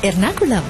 Ernakulam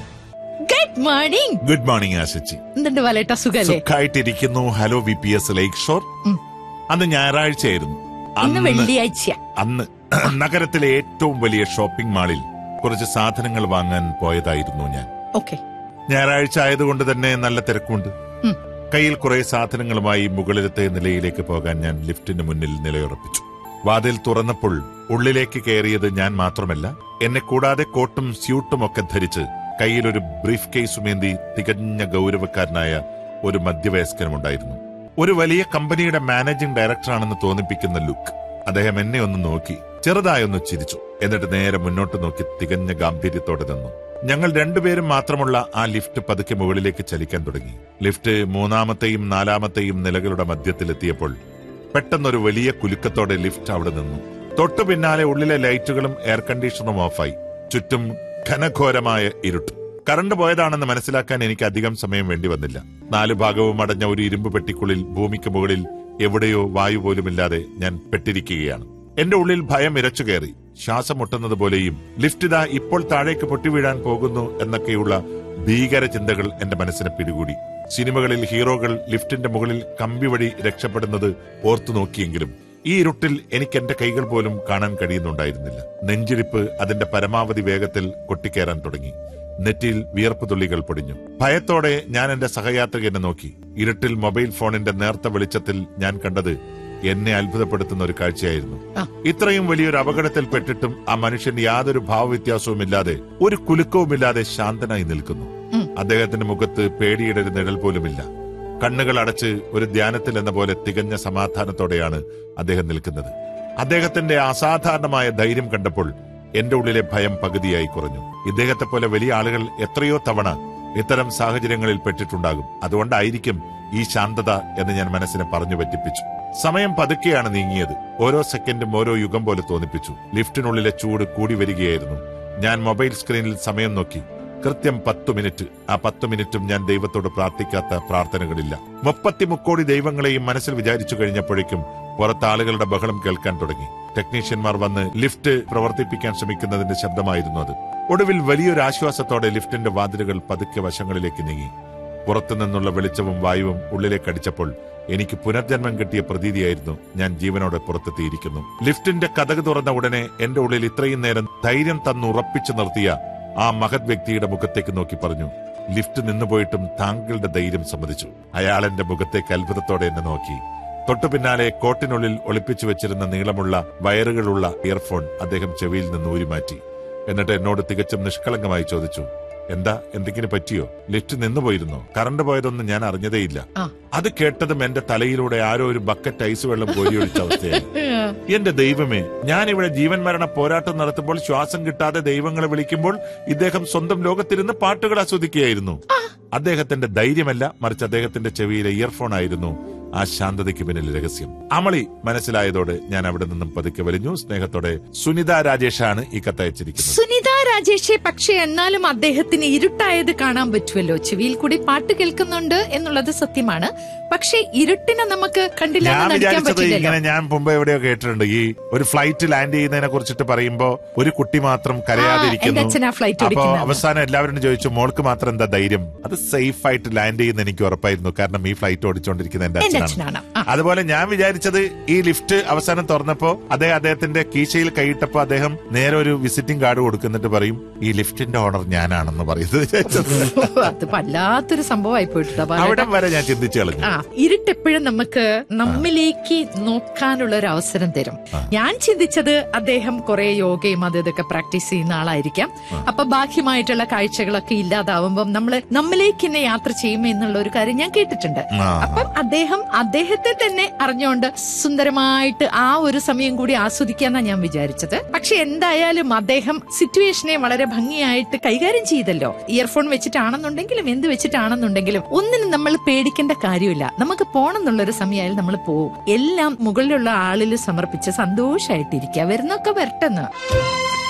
good morning good morning ആശച്ചി എന്തുണ്ട് വലേട്ട സുഖല്ലേ സുഖമായിട്ടിരിക്കുന്നു hello V P S Lakeshore ഉം. അന്ന് ഞായറാഴ്ചയായിരുന്നു ഇന്ന് വെള്ളിയാഴ്ച അന്ന് നഗരത്തിലെ ഏറ്റവും വലിയ ഷോപ്പിംഗ് മാളിൽ കുറച്ച് സാധനങ്ങൾ വാങ്ങാൻ പോയതായിരുന്നു ഞാൻ ഓക്കെ ഞായറാഴ്ച ആയതുകൊണ്ട് തന്നെ നല്ല തിരക്കുണ്ട് ഉം. കയ്യിൽ കുറെ സാധനങ്ങളുമായി മുകളിലത്തെ നിലയിലേക്ക് പോകാൻ ഞാൻ ലിഫ്റ്റിന് മുന്നിൽ നിലയുറപ്പിച്ചു വാതിൽ തുറന്നപ്പോൾ ഉള്ളിലേക്ക് കയറിയത് ഞാൻ മാത്രമല്ല എന്നെ കൂടാതെ കോട്ടും സ്യൂട്ടും ഒക്കെ ധരിച്ച് കയ്യിലൊരു ബ്രീഫ് കേസുമേന്തി തികഞ്ഞ ഗൗരവക്കാരനായ ഒരു മധ്യവയസ്കനുമുണ്ടായിരുന്നു ഒരു വലിയ കമ്പനിയുടെ മാനേജിംഗ് ഡയറക്ടറാണെന്ന് തോന്നിപ്പിക്കുന്ന ലുക്ക് അദ്ദേഹം എന്നെ ഒന്ന് നോക്കി ചെറുതായൊന്ന് ചിരിച്ചു എന്നിട്ട് നേരെ മുന്നോട്ട് നോക്കി തികഞ്ഞ ഗാംഭീര്യത്തോടെ നിന്നു ഞങ്ങൾ രണ്ടുപേരും മാത്രമുള്ള ആ ലിഫ്റ്റ് പതുക്കെ മുകളിലേക്ക് ചലിക്കാൻ തുടങ്ങി ലിഫ്റ്റ് മൂന്നാമത്തെയും നാലാമത്തെയും നിലകളുടെ മധ്യത്തിലെത്തിയപ്പോൾ പെട്ടെന്നൊരു വലിയ കുലുക്കത്തോടെ ലിഫ്റ്റ് അവിടെ നിന്നു തൊട്ടു പിന്നാലെ ഉള്ളിലെ ലൈറ്റുകളും എയർ കണ്ടീഷണറും ഓഫായി ചുറ്റും ഘനഘോരമായ ഇരുട്ട് കറണ്ട് പോയതാണെന്ന് മനസ്സിലാക്കാൻ എനിക്ക് അധികം സമയം വേണ്ടി വന്നില്ല നാലു ഭാഗവും അടഞ്ഞ ഒരു ഇരുമ്പ് പെട്ടിക്കുള്ളിൽ ഭൂമിക്ക് മുകളിൽ എവിടെയോ വായു പോലുമില്ലാതെ ഞാൻ പെട്ടിരിക്കുകയാണ് എന്റെ ഉള്ളിൽ ഭയം ഇരച്ചു കയറി ശ്വാസം മുട്ടുന്നത് പോലെയും ലിഫ്റ്റ് ഇതാ ഇപ്പോൾ താഴേക്ക് പൊട്ടിവീഴാൻ പോകുന്നു എന്നൊക്കെയുള്ള ഭീകര ചിന്തകൾ എന്റെ മനസ്സിനെ പിടികൂടി സിനിമകളിൽ ഹീറോകൾ ലിഫ്റ്റിന്റെ മുകളിൽ കമ്പി വഴി രക്ഷപ്പെടുന്നത് ഓർത്തു നോക്കിയെങ്കിലും ഈ ഇരുട്ടിൽ എനിക്ക് എന്റെ കൈകൾ പോലും കാണാൻ കഴിയുന്നുണ്ടായിരുന്നില്ല നെഞ്ചിരിപ്പ് അതിന്റെ പരമാവധി വേഗത്തിൽ കൊട്ടിക്കയറാൻ തുടങ്ങി നെറ്റിയിൽ വിയർപ്പ് തുള്ളികൾ പൊടിഞ്ഞു ഭയത്തോടെ ഞാൻ എന്റെ സഹയാത്രികനെ നോക്കി ഇരുട്ടിൽ മൊബൈൽ ഫോണിന്റെ നേർത്ത വെളിച്ചത്തിൽ ഞാൻ കണ്ടത് എന്നെ അത്ഭുതപ്പെടുത്തുന്ന ഒരു കാഴ്ചയായിരുന്നു ആ. ഇത്രയും വലിയൊരു അപകടത്തിൽ പെട്ടിട്ടും ആ മനുഷ്യൻ യാതൊരു ഭാവവ്യത്യാസവുമില്ലാതെ ഒരു കുലുക്കവുമില്ലാതെ ശാന്തനായി നിൽക്കുന്നു ഉം. അദ്ദേഹത്തിന്റെ മുഖത്ത് പേടിയുടെ ഒരു നിഴൽ പോലുമില്ല കണ്ണുകൾ അടച്ച് ഒരു ധ്യാനത്തിൽ എന്ന പോലെ തികഞ്ഞ സമാധാനത്തോടെയാണ് അദ്ദേഹം നിൽക്കുന്നത് അദ്ദേഹത്തിന്റെ അസാധാരണമായ ധൈര്യം കണ്ടപ്പോൾ എന്റെ ഉള്ളിലെ ഭയം പകുതിയായി കുറഞ്ഞു ഇദ്ദേഹത്തെ പോലെ വലിയ ആളുകൾ എത്രയോ തവണ ഇത്തരം സാഹചര്യങ്ങളിൽ പെട്ടിട്ടുണ്ടാകും അതുകൊണ്ടായിരിക്കും ഈ ശാന്തത എന്ന് ഞാൻ മനസ്സിനെ പറഞ്ഞു പറ്റിപ്പിച്ചു സമയം പതുക്കെയാണ് നീങ്ങിയത് ഓരോ സെക്കൻഡും ഓരോ യുഗം പോലെ തോന്നിപ്പിച്ചു ലിഫ്റ്റിനുള്ളിലെ ചൂട് കൂടി വരികയായിരുന്നു ഞാൻ മൊബൈൽ സ്ക്രീനിൽ സമയം നോക്കി കൃത്യം പത്തു മിനിറ്റ് ആ പത്തു മിനിറ്റും ഞാൻ ദൈവത്തോട് പ്രാർത്ഥിക്കാത്ത പ്രാർത്ഥനകളില്ല മുപ്പത്തി മുക്കോടി ദൈവങ്ങളെയും മനസ്സിൽ വിചാരിച്ചു കഴിഞ്ഞപ്പോഴേക്കും പുറത്ത് ആളുകളുടെ ബഹളം കേൾക്കാൻ തുടങ്ങി ടെക്നീഷ്യന്മാർ വന്ന് ലിഫ്റ്റ് പ്രവർത്തിപ്പിക്കാൻ ശ്രമിക്കുന്നതിന്റെ ശബ്ദമായിരുന്നു അത് ഒടുവിൽ വലിയൊരു ആശ്വാസത്തോടെ ലിഫ്റ്റിന്റെ വാതിലുകൾ പതുക്കെ വശങ്ങളിലേക്ക് നീങ്ങി പുറത്തുനിന്നുള്ള വെളിച്ചവും വായുവും ഉള്ളിലേക്ക് അടിച്ചപ്പോൾ എനിക്ക് പുനർജന്മം കിട്ടിയ പ്രതീതിയായിരുന്നു ഞാൻ ജീവനോടെ പുറത്തെത്തിയിരിക്കുന്നു ലിഫ്റ്റിന്റെ കഥക് തുറന്ന ഉടനെ എന്റെ ഉള്ളിൽ ഇത്രയും നേരം ധൈര്യം തന്നുറപ്പിച്ചു നിർത്തിയ ആ മഹത് വ്യക്തിയുടെ മുഖത്തേക്ക് നോക്കി പറഞ്ഞു ലിഫ്റ്റ് നിന്നുപോയിട്ടും താങ്കളുടെ ധൈര്യം സമ്മതിച്ചു അയാൾ എന്റെ മുഖത്തേക്ക് അത്ഭുതത്തോടെ എന്നെ നോക്കി തൊട്ടു പിന്നാലെ കോട്ടിനുള്ളിൽ ഒളിപ്പിച്ചു വെച്ചിരുന്ന നീളമുള്ള വയറുകളുള്ള ഇയർഫോൺ അദ്ദേഹം ചെവിയിൽ നിന്ന് ഊരിമാറ്റി എന്നിട്ട് എന്നോട് തികച്ചും നിഷ്കളങ്കമായി ചോദിച്ചു എന്താ എന്തെങ്കിലും പറ്റിയോ ലിഫ്റ്റ് നിന്നുപോയിരുന്നോ കറണ്ട് പോയതൊന്നും ഞാൻ അറിഞ്ഞതേയില്ല ആ. അത് കേട്ടതും എന്റെ തലയിലൂടെ ആരോ ഒരു ബക്കറ്റ് ഐസ് വെള്ളം കോരിയൊഴിച്ച അവസ്ഥയായി എന്റെ ദൈവമേ ഞാൻ ഇവിടെ ജീവൻ മരണ പോരാട്ടം നടത്തുമ്പോൾ ശ്വാസം കിട്ടാതെ ദൈവങ്ങളെ വിളിക്കുമ്പോൾ ഇദ്ദേഹം സ്വന്തം ലോകത്തിരുന്ന് പാട്ടുകൾ ആസ്വദിക്കുകയായിരുന്നു അദ്ദേഹത്തിന്റെ ധൈര്യമല്ല മറിച്ച് അദ്ദേഹത്തിന്റെ ചെവിയിലെ ഇയർഫോൺ ആയിരുന്നു ആ ശാന്തതയ്ക്ക് പിന്നിൽ രഹസ്യം അമളി മനസ്സിലായതോടെ ഞാൻ അവിടെ നിന്നും പതുക്കെ വലിഞ്ഞു സ്നേഹത്തോടെ സുനിത രാജേഷാണ് ഈ കത്തയച്ചിരിക്കുന്നത് സുനിത രാജേഷെ പക്ഷെ എന്നാലും അദ്ദേഹത്തിന് ഇരുട്ടായത് കാണാൻ പറ്റുമല്ലോ ചെവിയിൽ കൂടി പാട്ട് കേൾക്കുന്നുണ്ട് എന്നുള്ളത് സത്യമാണ് പക്ഷെ ഇരുട്ടിനെ നമുക്ക് കണ്ടില്ല ഞാൻ എന്ന് നടിക്കാൻ വിചാരിച്ചത് പറ്റില്ലല്ലോ ഇങ്ങനെ ഞാൻ മുമ്പ് എവിടെയോ കേട്ടിട്ടുണ്ട് ഈ ഒരു ഫ്ലൈറ്റ് ലാൻഡ് ചെയ്യുന്നതിനെ കുറിച്ചിട്ട് പറയുമ്പോ ഒരു കുട്ടി മാത്രം കരയാതിരിക്കുന്നു എന്റെ അച്ഛനാ flight അപ്പൊ ഓടിക്കുന്നത്. അവസാനം എല്ലാവരും ചോദിച്ചു മോൾക്ക് മാത്രം എന്താ ധൈര്യം അത് സേഫ് ആയിട്ട് ലാൻഡ് ചെയ്യുന്ന എനിക്ക് ഉറപ്പായിരുന്നു കാരണം ഈ ഫ്ലൈറ്റ് ഓടിച്ചുകൊണ്ടിരിക്കുന്ന എന്റെ എന്റെ അച്ഛനാണ് അച്ഛനാണ് ആ. അതുപോലെ ഞാൻ വിചാരിച്ചത് ഈ ലിഫ്റ്റ് അവസാനം തുറന്നപ്പോ അദ്ദേഹം അദ്ദേഹത്തിന്റെ കീശയിൽ കൈയിട്ടപ്പോ അദ്ദേഹം നേരെ ഒരു വിസിറ്റിംഗ് കാർഡ് കൊടുക്കുന്നിട്ട് പറയും ഈ ലിഫ്റ്റിന്റെ ഓണർ ഞാനാണെന്ന് പറയുന്നത് വിചാരിച്ചത്. അത് വല്ലാത്തൊരു സംഭവമായി പോയിട്ടുണ്ട് ബാലേട്ട. അവിടം വരെ ഞാൻ ചിന്തിച്ചു കളഞ്ഞു ആ ഇരുട്ടെപ്പോഴും നമുക്ക് നമ്മിലേക്ക് നോക്കാനുള്ള ഒരു അവസരം തരും ഞാൻ ചിന്തിച്ചത് അദ്ദേഹം കുറെ യോഗയും അത് ഇതൊക്കെ പ്രാക്ടീസ് ചെയ്യുന്ന ആളായിരിക്കാം അപ്പൊ ബാഹ്യമായിട്ടുള്ള കാഴ്ചകളൊക്കെ ഇല്ലാതാവുമ്പം നമ്മള് നമ്മിലേക്ക് തന്നെ യാത്ര ചെയ്യും എന്നുള്ള ഒരു കാര്യം ഞാൻ കേട്ടിട്ടുണ്ട് ആ. അപ്പം അദ്ദേഹം അദ്ദേഹത്തെ തന്നെ അറിഞ്ഞുകൊണ്ട് സുന്ദരമായിട്ട് ആ ഒരു സമയം കൂടി ആസ്വദിക്കാന്നാ ഞാൻ വിചാരിച്ചത് പക്ഷെ എന്തായാലും അദ്ദേഹം സിറ്റുവേഷനെ വളരെ ഭംഗിയായിട്ട് കൈകാര്യം ചെയ്തല്ലോ ഇയർഫോൺ വെച്ചിട്ടാണെന്നുണ്ടെങ്കിലും എന്ത് വെച്ചിട്ടാണെന്നുണ്ടെങ്കിലും ഒന്നിനും നമ്മൾ പേടിക്കേണ്ട കാര്യമില്ല നമുക്ക് പോണം എന്നുള്ളൊരു സമയമായാലും നമ്മൾ പോവും എല്ലാം മുകളിലുള്ള ആളിൽ സമർപ്പിച്ച് സന്തോഷമായിട്ടിരിക്കുക വരുന്നൊക്കെ വരട്ടെന്ന്